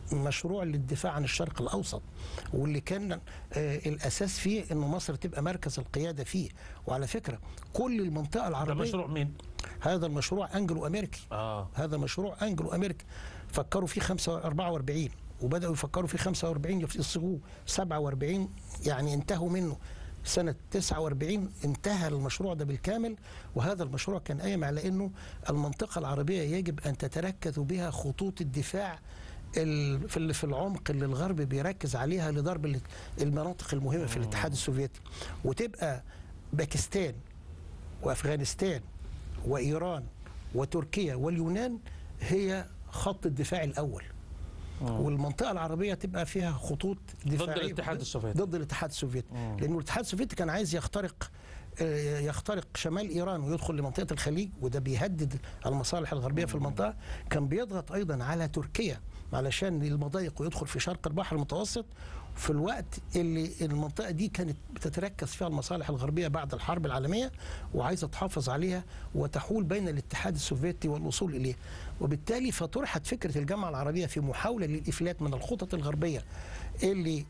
مشروع للدفاع عن الشرق الاوسط واللي كان آه، الاساس فيه انه مصر تبقى مركز القياده فيه وعلى فكره كل المنطقه ده العربيه مشروع مين؟ هذا المشروع انجلو امريكي اه هذا مشروع انجلو امريكي فكروا فيه 44 وبداوا يفكروا فيه 45 يصيغوه 47 يعني انتهوا منه سنة 49 انتهى المشروع ده بالكامل وهذا المشروع كان قايم على انه المنطقة العربية يجب ان تتركز بها خطوط الدفاع ال- في ال- في العمق اللي الغرب بيركز عليها لضرب ال- المناطق المهمة في الاتحاد السوفيتي وتبقى باكستان وافغانستان وايران وتركيا واليونان هي خط الدفاع الاول والمنطقه العربيه تبقى فيها خطوط دفاعيه الاتحاد السوفيتي. ضد الاتحاد السوفيتي لانه الاتحاد السوفيتي كان عايز يخترق آه، يخترق شمال ايران ويدخل لمنطقه الخليج وده بيهدد المصالح الغربيه في المنطقه كان بيضغط ايضا على تركيا علشان المضايق ويدخل في شرق البحر المتوسط في الوقت اللي المنطقه دي كانت بتتركز فيها المصالح الغربيه بعد الحرب العالميه وعايزه تحافظ عليها وتحول بين الاتحاد السوفيتي والوصول اليه وبالتالي فطرحت فكره الجامعه العربيه في محاوله للافلات من الخطط الغربيه اللي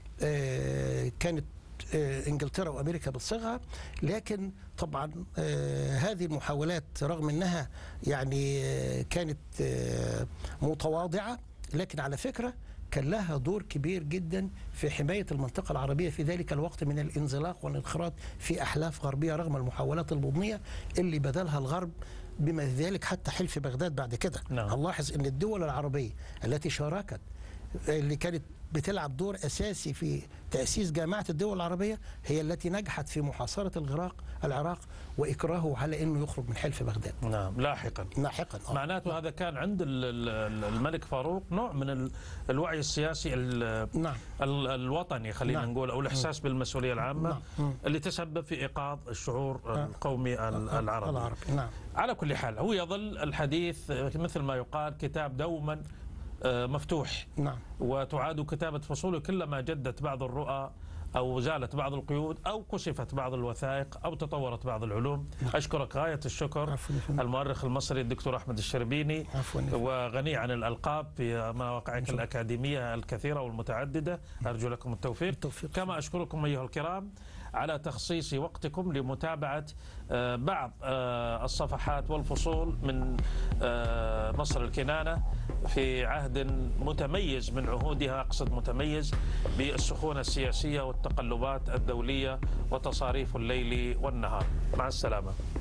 آه، كانت آه، انجلترا وامريكا بتصيغها لكن طبعا آه، هذه المحاولات رغم انها يعني آه، كانت آه، متواضعه لكن على فكره كان لها دور كبير جدا في حمايه المنطقه العربيه في ذلك الوقت من الانزلاق والانخراط في احلاف غربيه رغم المحاولات المضنيه اللي بذلها الغرب بما في ذلك حتى حلف بغداد بعد كده نعم. هنلاحظ ان الدول العربيه التي شاركت اللي كانت بتلعب دور اساسي في تاسيس جامعه الدول العربيه هي التي نجحت في محاصره العراق العراق واكراهه على انه يخرج من حلف بغداد نعم لاحقا لاحقا آه. معناته هذا كان عند ال- ال- الملك فاروق نوع من ال- الوعي السياسي ال- نعم ال- الوطني خلينا نعم. نقول او الاحساس بالمسؤوليه العامه نعم. مم. اللي تسبب في ايقاظ الشعور آه. القومي ال- العربي العربي نعم على كل حال هو يظل الحديث آه، مثل ما يقال كتاب دوما آه، مفتوح نعم وتعاد كتابة فصوله كلما جدت بعض الرؤى أو زالت بعض القيود أو كشفت بعض الوثائق أو تطورت بعض العلوم أشكرك غاية الشكر عفواً يا فندم. المؤرخ المصري الدكتور أحمد الشربيني عفواً يا فندم. وغني عن الألقاب في مواقعك شكراً. الأكاديمية الكثيرة والمتعددة أرجو لكم التوفيق بالتوفيق. كما أشكركم أيها الكرام على تخصيص وقتكم لمتابعة آه، بعض آه، الصفحات والفصول من آه، مصر الكنانة في عهد متميز من عهودها أقصد متميز بالسخونة السياسية والتقلبات الدولية وتصاريف الليل والنهار مع السلامة